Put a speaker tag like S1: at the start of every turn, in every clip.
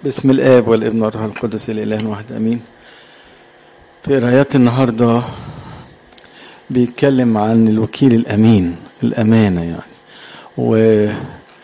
S1: بسم الآب والابن والروح القدس الإله الواحد أمين في قرايات النهاردة بيتكلم عن الوكيل الأمين الأمانة يعني وفي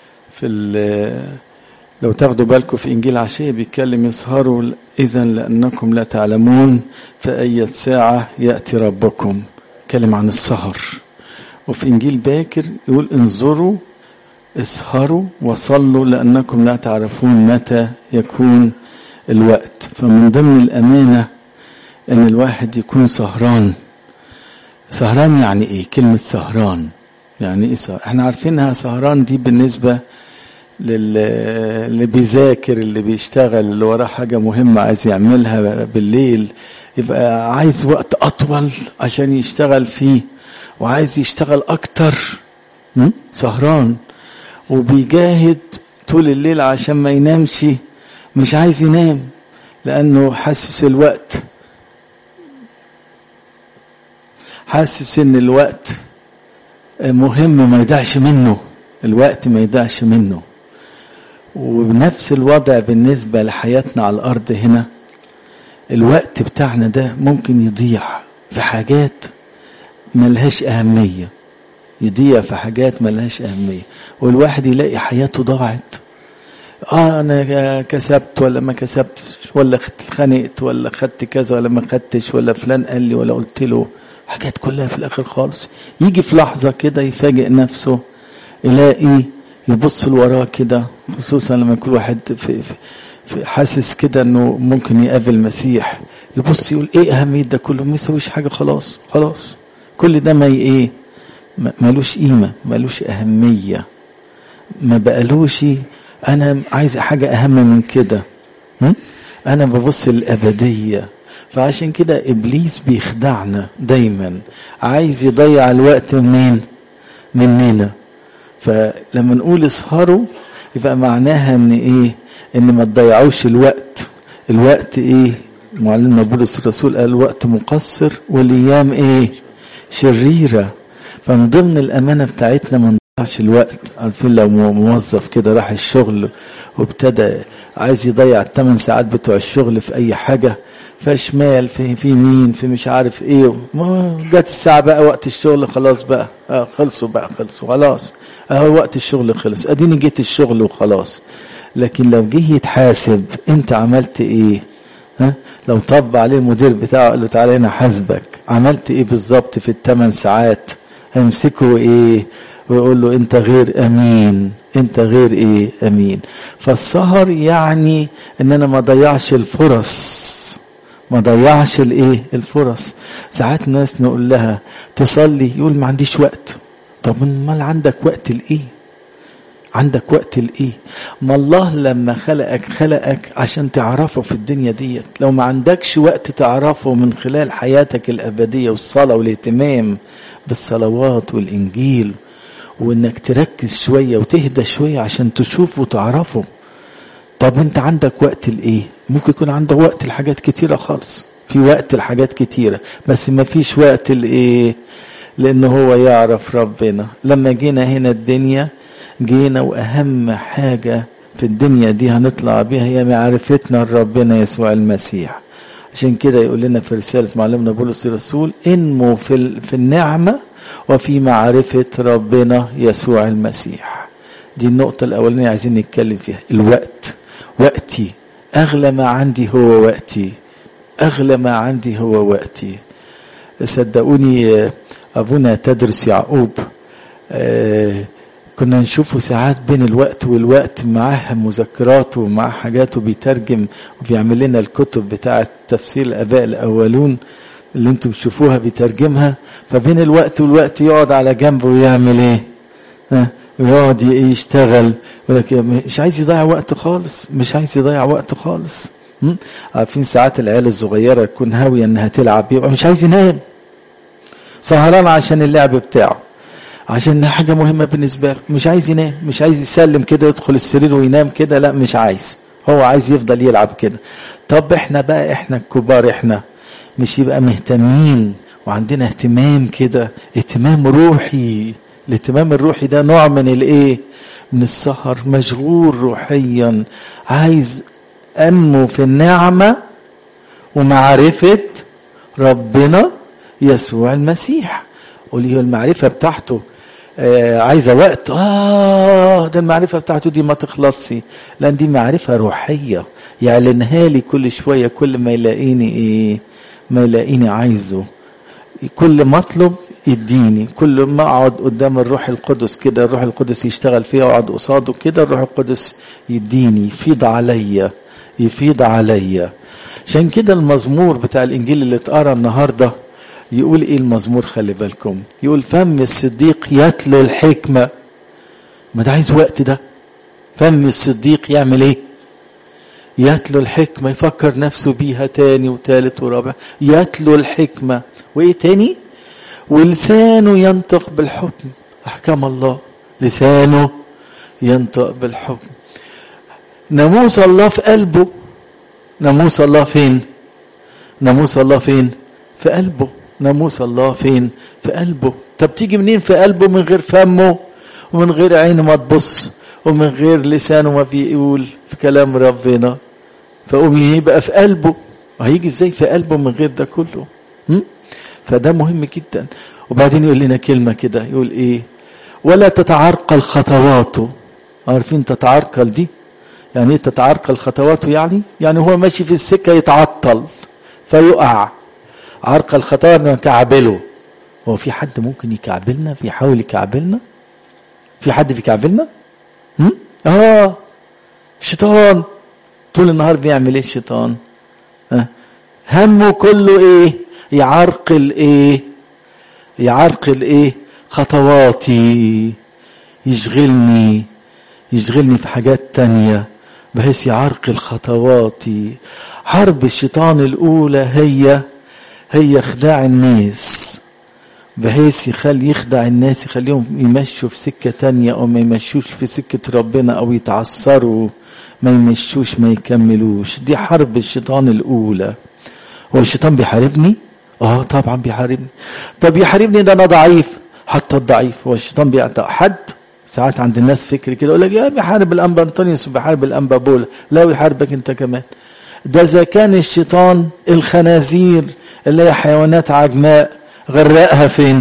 S1: لو تاخدوا بالكم في إنجيل عشية بيتكلم يسهروا إذا لأنكم لا تعلمون في أي ساعة يأتي ربكم يتكلم عن السهر وفي إنجيل باكر يقول انظروا اسهروا وصلوا لأنكم لا تعرفون متى يكون الوقت فمن ضمن الأمانة أن الواحد يكون سهران سهران يعني إيه كلمة سهران يعني إيه سهران احنا عارفينها سهران دي بالنسبة اللي بيذاكر اللي بيشتغل اللي وراه حاجة مهمة عايز يعملها بالليل يبقى عايز وقت أطول عشان يشتغل فيه وعايز يشتغل أكتر سهران وبيجاهد طول الليل عشان ما ينامش مش عايز ينام لأنه حاسس الوقت حاسس ان الوقت مهم ما يضيعش منه الوقت ما يضيعش منه وبنفس الوضع بالنسبة لحياتنا على الأرض هنا الوقت بتاعنا ده ممكن يضيع في حاجات ملهاش أهمية يضيع في حاجات ملهاش أهمية والواحد يلاقي حياته ضاعت اه انا كسبت ولا ما كسبتش ولا اتخانقت ولا خدت كذا ولا ما خدتش ولا فلان قال لي ولا قلت له حاجات كلها في الاخر خالص يجي في لحظة كده يفاجئ نفسه يلاقي يبص لوراه كده خصوصا لما يكون واحد في, في, في حاسس كده انه ممكن يقابل المسيح يبص يقول ايه اهمية ده كله ما يسويش حاجة خلاص خلاص كل ده ما ايه ملوش قيمة ملوش أهمية ما بقالوش أنا عايز حاجة أهم من كده أنا ببص للأبدية فعشان كده إبليس بيخدعنا دايما عايز يضيع الوقت منين مننا فلما نقول اسهروا يبقى معناها ان ايه ان ما تضيعوش الوقت الوقت ايه معلمنا بولس الرسول قال الوقت مقصر والايام ايه شريره فمن ضمن الأمانة بتاعتنا ما نضيعش الوقت عارفين لو موظف كده راح الشغل وابتدى عايز يضيع الثمان ساعات بتوع الشغل في أي حاجة فشمال في في مين في مش عارف ايه جت الساعة بقى وقت الشغل خلاص بقى آه خلصوا بقى خلصوا خلاص اهو وقت الشغل خلص اديني جيت الشغل وخلاص لكن لو جه يتحاسب انت عملت ايه ها لو طب عليه المدير بتاعه قال له تعالى هنا حاسبك عملت ايه بالظبط في الثمان ساعات هيمسكه ايه ويقول له انت غير امين انت غير ايه امين فالسهر يعني ان انا ما ضيعش الفرص ما ضيعش الايه الفرص ساعات ناس نقول لها تصلي يقول ما عنديش وقت طب امال عندك وقت لايه عندك وقت لايه ما الله لما خلقك خلقك عشان تعرفه في الدنيا ديت لو ما عندكش وقت تعرفه من خلال حياتك الابديه والصلاه والاهتمام بالصلوات والإنجيل وإنك تركز شوية وتهدى شوية عشان تشوفه وتعرفه طب أنت عندك وقت لإيه؟ ممكن يكون عندك وقت لحاجات كتيرة خالص في وقت لحاجات كتيرة بس ما فيش وقت لإيه؟ لأن هو يعرف ربنا لما جينا هنا الدنيا جينا وأهم حاجة في الدنيا دي هنطلع بيها هي معرفتنا لربنا يسوع المسيح عشان كده يقول لنا في رسالة معلمنا بولس الرسول انمو في, في النعمة وفي معرفة ربنا يسوع المسيح دي النقطة الأولانية عايزين نتكلم فيها الوقت وقتي أغلى ما عندي هو وقتي أغلى ما عندي هو وقتي صدقوني أبونا تدرس يعقوب آه كنا نشوفه ساعات بين الوقت والوقت معاه مذكراته ومعاه حاجاته بيترجم وبيعمل لنا الكتب بتاعة تفسير الآباء الأولون اللي انتم بتشوفوها بيترجمها فبين الوقت والوقت يقعد على جنب ويعمل ايه؟ ها ويقعد يشتغل لك مش عايز يضيع وقت خالص مش عايز يضيع وقت خالص عارفين ساعات العيال الصغيره تكون هاويه انها تلعب يبقى مش عايز ينام سهران عشان اللعب بتاعه عشان حاجة مهمة بالنسبة له مش عايز ينام مش عايز يسلم كده يدخل السرير وينام كده لا مش عايز هو عايز يفضل يلعب كده طب احنا بقى احنا الكبار احنا مش يبقى مهتمين وعندنا اهتمام كده اهتمام روحي الاهتمام الروحي ده نوع من الايه من السهر مشغول روحيا عايز انمو في النعمة ومعرفة ربنا يسوع المسيح واللي هي المعرفة بتاعته آه عايزة وقت آه ده المعرفة بتاعته دي ما تخلصش لأن دي معرفة روحية يعلنها لي كل شوية كل ما يلاقيني إيه ما يلاقيني عايزه كل ما اطلب يديني كل ما اقعد قدام الروح القدس كده الروح القدس يشتغل فيها واقعد قصاده كده الروح القدس يديني يفيض عليا يفيض عليا عشان كده المزمور بتاع الانجيل اللي اتقرا النهارده يقول ايه المزمور خلي بالكم يقول فم الصديق يتلو الحكمه ما ده عايز وقت ده فم الصديق يعمل ايه يتلو الحكمة يفكر نفسه بيها تاني وتالت ورابع يتلو الحكمة وإيه تاني ولسانه ينطق بالحكم أحكام الله لسانه ينطق بالحكم ناموس الله في قلبه ناموس الله فين ناموس الله فين في قلبه ناموس الله فين في قلبه طب تيجي منين في قلبه من غير فمه ومن غير عينه ما تبص ومن غير لسانه ما بيقول في كلام ربنا فقوم يبقى في قلبه هيجي ازاي في قلبه من غير ده كله م? فده مهم جدا وبعدين يقول لنا كلمة كده يقول ايه ولا تتعرقل خطواته عارفين تتعرقل دي يعني ايه تتعرقل خطواته يعني يعني هو ماشي في السكة يتعطل فيقع عرق الخطايا نكعبله هو في حد ممكن يكعبلنا في يحاول يكعبلنا في حد بيكعبلنا هم؟ اه الشيطان طول النهار بيعمل ايه الشيطان ها همه كله ايه يعرقل ايه يعرقل ايه خطواتي يشغلني يشغلني في حاجات تانية بحيث يعرقل خطواتي حرب الشيطان الاولى هي هي خداع الناس بحيث يخلي يخدع الناس يخليهم يمشوا في سكة تانية أو ما يمشوش في سكة ربنا أو يتعثروا ما يمشوش ما يكملوش دي حرب الشيطان الأولى هو الشيطان بيحاربني؟ اه طبعا بيحاربني طب يحاربني ده انا ضعيف حتى الضعيف هو الشيطان بيعطى حد ساعات عند الناس فكر كده يقول لك يا بيحارب الانبا انطونيوس وبيحارب الانبا بولا لا بيحاربك انت كمان ده اذا كان الشيطان الخنازير اللي هي حيوانات عجماء غرقها فين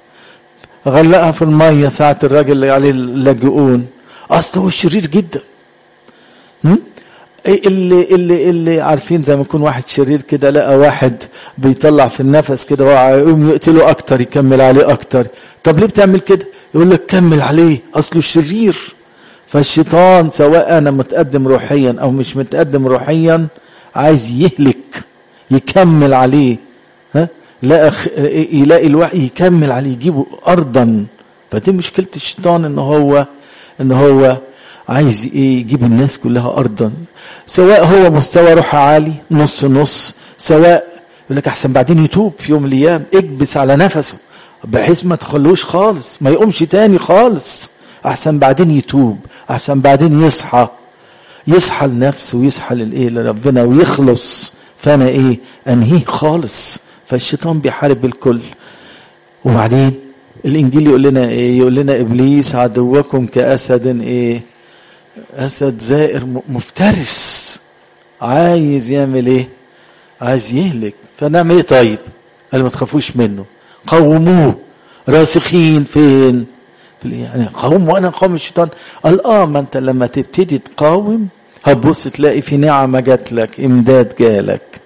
S1: غرقها في الميه ساعه الراجل اللي عليه اللاجئون اصل هو شرير جدا هم؟ اللي اللي اللي عارفين زي ما يكون واحد شرير كده لقى واحد بيطلع في النفس كده ويقوم يقتله اكتر يكمل عليه اكتر طب ليه بتعمل كده يقول لك كمل عليه اصله شرير فالشيطان سواء انا متقدم روحيا او مش متقدم روحيا عايز يهلك يكمل عليه ها لا يلاقي الوحي يكمل عليه يجيبه ارضا فدي مشكله الشيطان ان هو ان هو عايز ايه يجيب الناس كلها ارضا سواء هو مستوى روح عالي نص نص سواء يقول لك احسن بعدين يتوب في يوم من الايام اكبس على نفسه بحيث ما تخلوش خالص ما يقومش تاني خالص احسن بعدين يتوب احسن بعدين يصحى يصحى لنفسه ويصحى للايه لربنا ويخلص فانا ايه انهيه خالص فالشيطان بيحارب الكل وبعدين الانجيل يقول لنا ايه يقول لنا ابليس عدوكم كاسد ايه اسد زائر مفترس عايز يعمل ايه عايز يهلك فنعمل ايه طيب قال ما تخافوش منه قوموه راسخين فين في يعني قوم وانا قوم الشيطان قال اه ما انت لما تبتدي تقاوم هتبص تلاقي في نعمه جات لك امداد جالك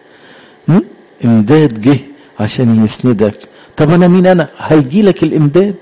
S1: امداد جه عشان يسندك طب انا مين انا هيجي لك الامداد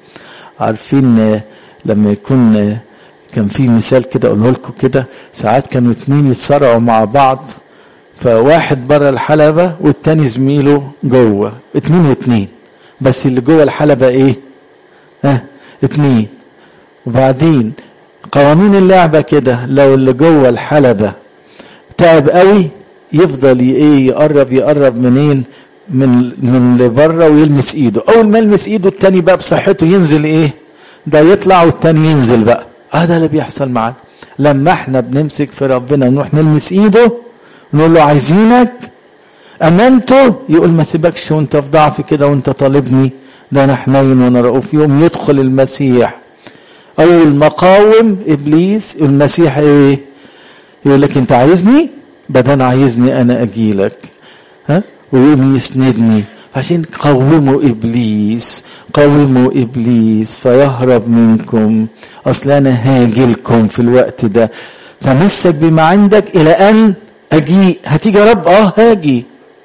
S1: عارفين لما يكون كان في مثال كده اقوله لكم كده ساعات كانوا اتنين يتصارعوا مع بعض فواحد بره الحلبة والتاني زميله جوه اتنين واتنين بس اللي جوه الحلبة ايه اه اتنين وبعدين قوانين اللعبة كده لو اللي جوه الحلبة تعب قوي يفضل ايه يقرب يقرب منين من من اللي بره ويلمس ايده اول ما يلمس ايده التاني بقى بصحته ينزل ايه ده يطلع والتاني ينزل بقى هذا اللي بيحصل معانا لما احنا بنمسك في ربنا ونروح نلمس ايده نقول له عايزينك امنته يقول ما سيبكش وانت في ضعف كده وانت طالبني ده انا حنين وانا رؤوف يوم يدخل المسيح اول مقاوم ابليس المسيح ايه يقول لك انت عايزني بدل عايزني انا اجي لك ها ويقوم يسندني عشان قوموا ابليس قوموا ابليس فيهرب منكم اصل انا هاجي لكم في الوقت ده تمسك بما عندك الى ان اجي هتيجي يا رب اه هاجي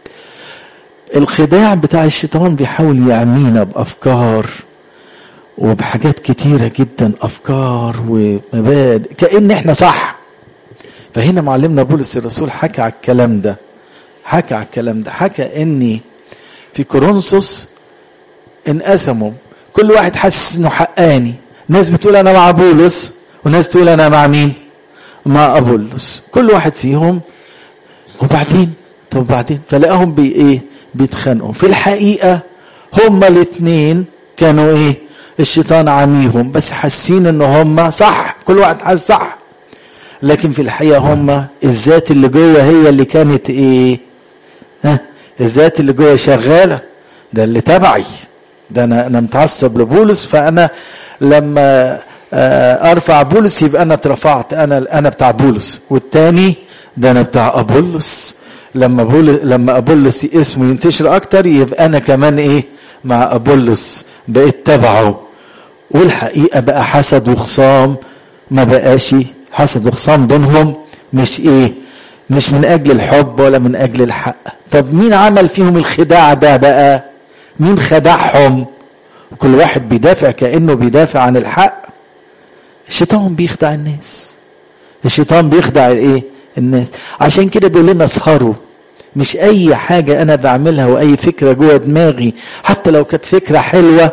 S1: الخداع بتاع الشيطان بيحاول يعمينا بافكار وبحاجات كتيره جدا افكار ومبادئ كان احنا صح فهنا معلمنا بولس الرسول حكى على الكلام ده حكى على الكلام ده حكى اني في كورنثوس انقسموا كل واحد حاسس انه حقاني ناس بتقول انا مع بولس وناس تقول انا مع مين مع ابولس كل واحد فيهم وبعدين طب وبعدين فلاقاهم بي ايه بيتخانقوا في الحقيقه هما الاثنين كانوا ايه الشيطان عاميهم بس حاسين ان هما صح كل واحد حاسس صح لكن في الحقيقه هما الذات اللي جوه هي اللي كانت ايه ها الذات اللي جوه شغاله ده اللي تبعي ده انا انا متعصب لبولس فانا لما ارفع بولس يبقى انا اترفعت انا انا بتاع بولس والتاني ده انا بتاع ابولس لما بولس لما ابولس اسمه ينتشر اكتر يبقى انا كمان ايه مع ابولس بقيت تبعه والحقيقه بقى حسد وخصام ما بقاش حسد وخصام بينهم مش ايه مش من اجل الحب ولا من اجل الحق طب مين عمل فيهم الخداع ده بقى مين خدعهم كل واحد بيدافع كانه بيدافع عن الحق الشيطان بيخدع الناس الشيطان بيخدع الايه الناس عشان كده بيقول لنا اسهروا مش اي حاجة انا بعملها واي فكرة جوه دماغي حتى لو كانت فكرة حلوة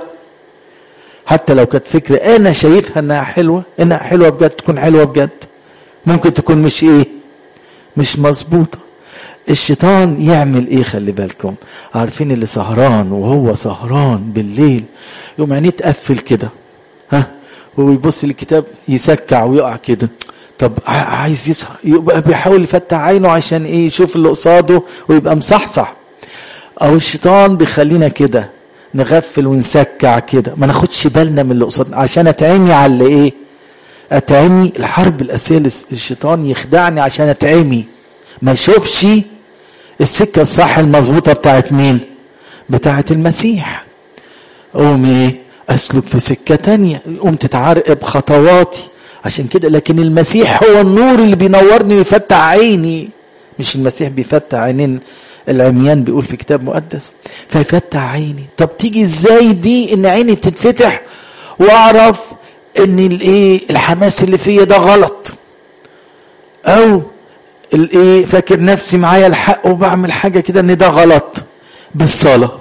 S1: حتى لو كانت فكرة انا شايفها انها حلوة انها حلوة بجد تكون حلوة بجد ممكن تكون مش ايه مش مظبوطة الشيطان يعمل ايه خلي بالكم عارفين اللي سهران وهو سهران بالليل يقوم عينيه تقفل كده ها ويبص للكتاب يسكع ويقع كده طب عايز يسهر يبقى بيحاول يفتح عينه عشان ايه يشوف اللي قصاده ويبقى مصحصح او الشيطان بيخلينا كده نغفل ونسكع كده ما ناخدش بالنا من اللي قصادنا عشان اتعمي على اللي ايه اتعمي الحرب الاساسيه الشيطان يخدعني عشان اتعمي ما اشوفش السكه الصح المظبوطه بتاعت مين بتاعت المسيح قوم ايه اسلك في سكه تانية قوم تتعرقب خطواتي عشان كده لكن المسيح هو النور اللي بينورني ويفتح عيني مش المسيح بيفتح عينين العميان بيقول في كتاب مقدس فيفتح عيني طب تيجي ازاي دي ان عيني تتفتح واعرف ان الايه الحماس اللي فيا ده غلط او الايه فاكر نفسي معايا الحق وبعمل حاجه كده ان ده غلط بالصلاه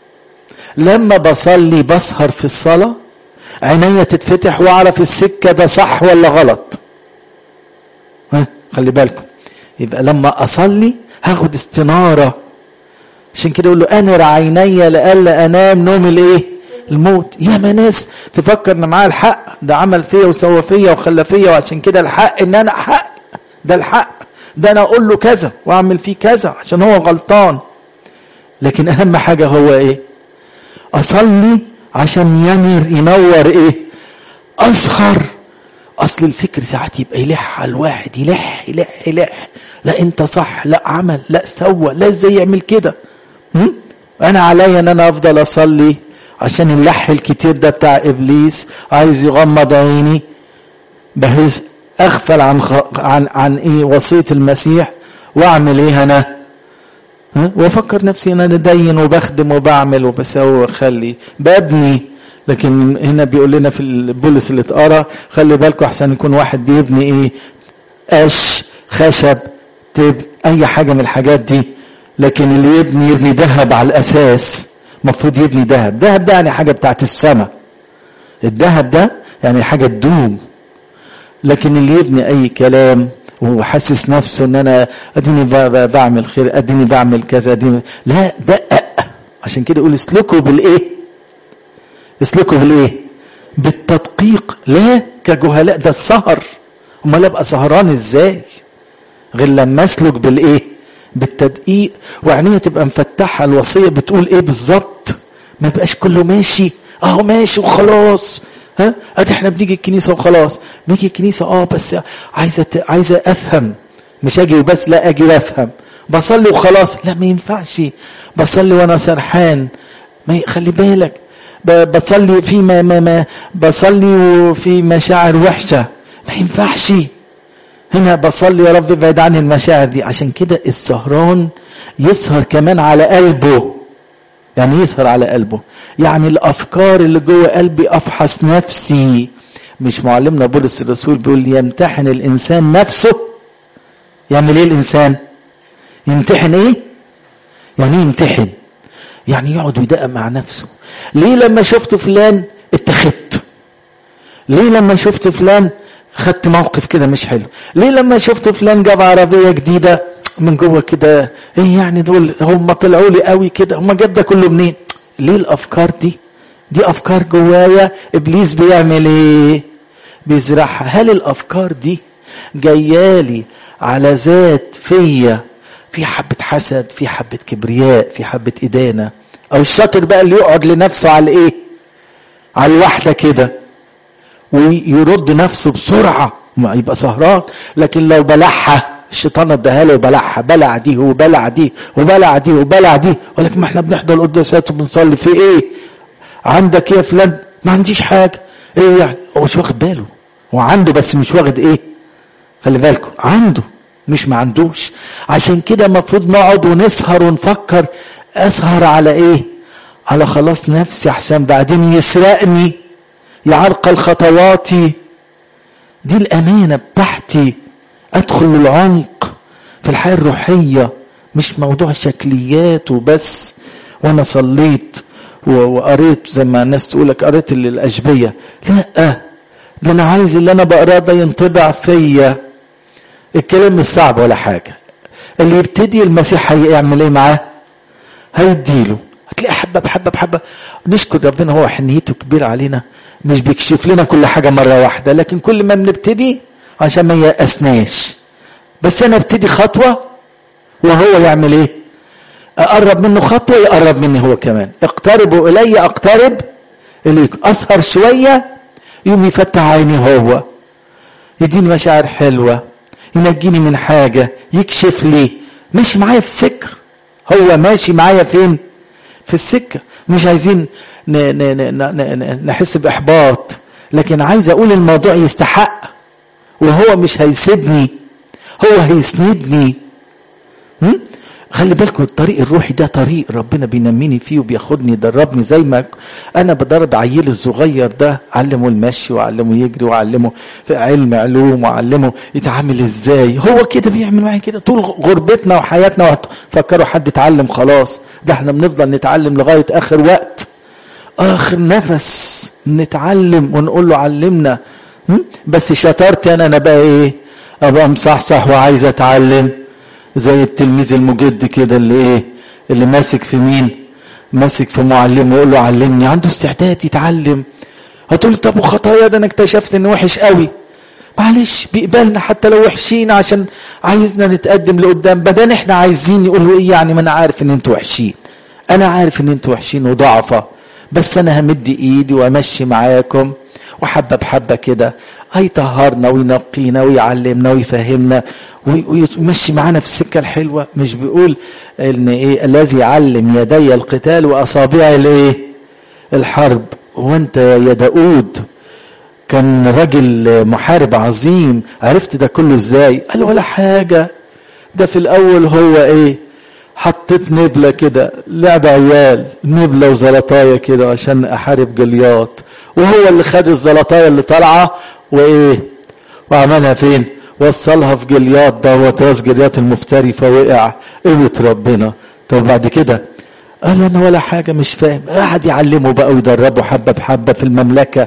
S1: لما بصلي بسهر في الصلاه عينيا تتفتح واعرف السكه ده صح ولا غلط ها خلي بالكم يبقى لما اصلي هاخد استناره عشان كده يقول له انر عيني لئلا انام نوم الايه الموت يا ما ناس تفكر ان معاه الحق ده عمل فيا وسوى فيا وخلى فيا وعشان كده الحق ان انا حق ده الحق ده انا اقول له كذا واعمل فيه كذا عشان هو غلطان لكن اهم حاجه هو ايه اصلي عشان ينر ينور ايه اسخر اصل الفكر ساعات يبقى يلح على الواحد يلح يلح يلح لا انت صح لا عمل لا سوى لا ازاي يعمل كده انا عليا ان انا افضل اصلي عشان اللح الكتير ده بتاع ابليس عايز يغمض عيني بحيث اغفل عن خ... عن عن ايه وصيه المسيح واعمل ايه انا ها وافكر نفسي ان انا دين وبخدم وبعمل وبسوي واخلي ببني لكن هنا بيقول لنا في البولس اللي اتقرا خلي بالكم احسن يكون واحد بيبني ايه قش خشب تب اي حاجه من الحاجات دي لكن اللي يبني يبني ذهب على الاساس المفروض يبني ذهب ذهب ده يعني حاجه بتاعت السماء الذهب ده يعني حاجه تدوم لكن اللي يبني اي كلام وحاسس نفسه ان انا اديني بعمل خير اديني بعمل كذا اديني لا دقق عشان كده يقول اسلكوا بالايه اسلكوا بالايه بالتدقيق لا كجهلاء ده السهر امال ابقى سهران ازاي غير لما اسلك بالايه بالتدقيق وعينيها تبقى مفتحه الوصيه بتقول ايه بالظبط ما يبقاش كله ماشي اهو ماشي وخلاص ها ادي احنا بنيجي الكنيسه وخلاص بنيجي الكنيسه اه بس عايزه عايزه افهم مش اجي وبس لا اجي وافهم بصلي وخلاص لا ما ينفعش بصلي وانا سرحان ما خلي بالك بصلي في ما, ما, ما بصلي وفي مشاعر وحشه ما ينفعش هنا بصلي يا رب ابعد عني المشاعر دي عشان كده السهران يسهر كمان على قلبه يعني يسهر على قلبه يعني الافكار اللي جوه قلبي افحص نفسي مش معلمنا بولس الرسول بيقول يمتحن الانسان نفسه يعمل ايه الانسان يمتحن ايه يعني يمتحن يعني يقعد ويدقق مع نفسه ليه لما شفت فلان اتخذت ليه لما شفت فلان خدت موقف كده مش حلو ليه لما شفت فلان جاب عربيه جديده من جوه كده ايه يعني دول هم طلعوا لي قوي كده هم جاب ده كله منين ليه الافكار دي دي افكار جوايا ابليس بيعمل ايه بيزرعها هل الافكار دي جايالي على ذات فيا في حبة حسد في حبة كبرياء في حبة إدانة أو الشاطر بقى اللي يقعد لنفسه على إيه على الواحدة كده ويرد نفسه بسرعة ما يبقى سهران لكن لو بلعها الشيطان اداها له وبلعها بلع دي وبلع دي وبلع دي وبلع دي ولكن ما احنا بنحضر القداسات وبنصلي في ايه عندك ايه يا فلان ما عنديش حاجه ايه يعني هو مش واخد باله هو عنده بس مش واخد ايه خلي بالكم عنده مش ما عندوش عشان كده المفروض نقعد ونسهر ونفكر اسهر على ايه على خلاص نفسي عشان بعدين يسرقني يعرقل خطواتي دي الامانه بتاعتي ادخل للعمق في الحياه الروحيه مش موضوع شكليات وبس وانا صليت وقريت زي ما الناس تقولك قريت الاشبيه لا ده انا عايز اللي انا بقراه ده ينطبع فيا الكلام مش صعب ولا حاجه اللي يبتدي المسيح هيعمل ايه معاه هيديله هتلاقي حبه بحبه بحبه نشكر ربنا هو حنيته كبيره علينا مش بيكشف لنا كل حاجه مره واحده لكن كل ما بنبتدي عشان ما يأسناش بس انا ابتدي خطوه وهو يعمل ايه اقرب منه خطوه يقرب مني هو كمان اقتربوا الي اقترب اليكم اسهر شويه يوم يفتح عيني هو يديني مشاعر حلوه ينجيني من حاجه يكشف لي ماشي معايا في السكه هو ماشي معايا فين في السكه مش عايزين ن ن ن نحس باحباط لكن عايز اقول الموضوع يستحق وهو مش هيسيبني هو هيسندني خلي بالكم الطريق الروحي ده طريق ربنا بينميني فيه وبياخدني يدربني زي ما انا بدرب عيل الصغير ده علمه المشي وعلمه يجري وعلمه في علم علوم وعلمه يتعامل ازاي هو كده بيعمل معايا كده طول غربتنا وحياتنا فكروا حد اتعلم خلاص ده احنا بنفضل نتعلم لغايه اخر وقت اخر نفس نتعلم ونقول له علمنا بس شطارتي انا انا بقى ايه ابقى مصحصح وعايز اتعلم زي التلميذ المجد كده اللي ايه اللي ماسك في مين ماسك في معلم ويقول له علمني عنده استعداد يتعلم هتقول طب وخطايا ده انا اكتشفت ان وحش قوي معلش بيقبلنا حتى لو وحشين عشان عايزنا نتقدم لقدام بدل احنا عايزين يقولوا ايه يعني ما انا عارف ان انتوا وحشين انا عارف ان انتوا وحشين وضعفة بس انا همد ايدي وامشي معاكم وحبه بحبه كده هيطهرنا وينقينا ويعلمنا ويفهمنا ويمشي معانا في السكه الحلوه مش بيقول ان ايه الذي علم يدي القتال واصابعي الايه الحرب وانت يا داود كان راجل محارب عظيم عرفت ده كله ازاي قال ولا حاجه ده في الاول هو ايه حطيت نبله كده لعب عيال نبله وزلطايه كده عشان احارب جلياط وهو اللي خد الزلطايه اللي طالعه وايه وعملها فين وصلها في جلياط ده وطاس جلياط المفتري فوقع قوة ربنا طب بعد كده قال انا ولا حاجة مش فاهم قعد يعلمه بقى ويدربه حبة بحبة في المملكة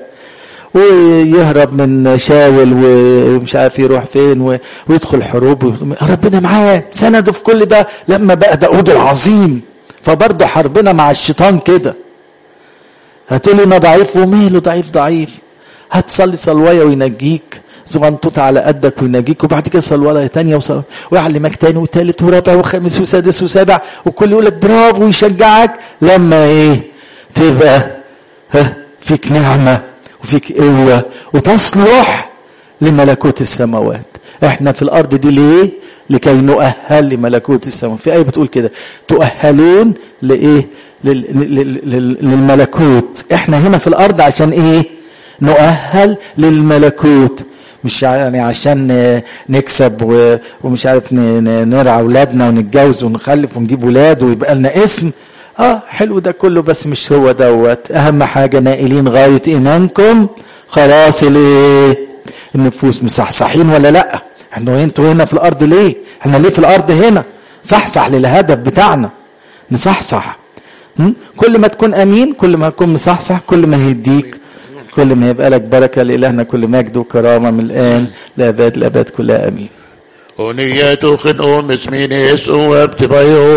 S1: ويهرب من شاول ومش عارف يروح فين ويدخل حروب ربنا معاه سنده في كل ده لما بقى داود العظيم فبرضه حربنا مع الشيطان كده هتقولي انا ضعيف وماله ضعيف ضعيف هتصلي صلوايه وينجيك صغنطوط على قدك وينجيك وبعد كده صلوايه تانية وصل... ويعلمك تاني وتالت ورابع وخامس وسادس وسابع وكل يقول لك برافو ويشجعك لما ايه تبقى ها فيك نعمه وفيك قوه وتصلح لملكوت السماوات احنا في الارض دي ليه لكي نؤهل لملكوت السماء في ايه بتقول كده تؤهلون لايه لل... لل... لل... للملكوت احنا هنا في الارض عشان ايه نؤهل للملكوت مش يعني عشان نكسب و... ومش عارف ن... نرعى اولادنا ونتجوز ونخلف ونجيب ولاد ويبقى لنا اسم اه حلو ده كله بس مش هو دوت اهم حاجه نائلين غايه ايمانكم خلاص الايه النفوس مصحصحين ولا لا احنا انتوا هنا في الارض ليه احنا ليه في الارض هنا صحصح للهدف بتاعنا نصحصح كل ما تكون امين كل ما تكون مصحصح كل ما هيديك كل ما يبقى لك بركه لالهنا كل مجد وكرامه من الان لابد الابد كلها امين
S2: ونية خنوم اسمين يسوع بتبايو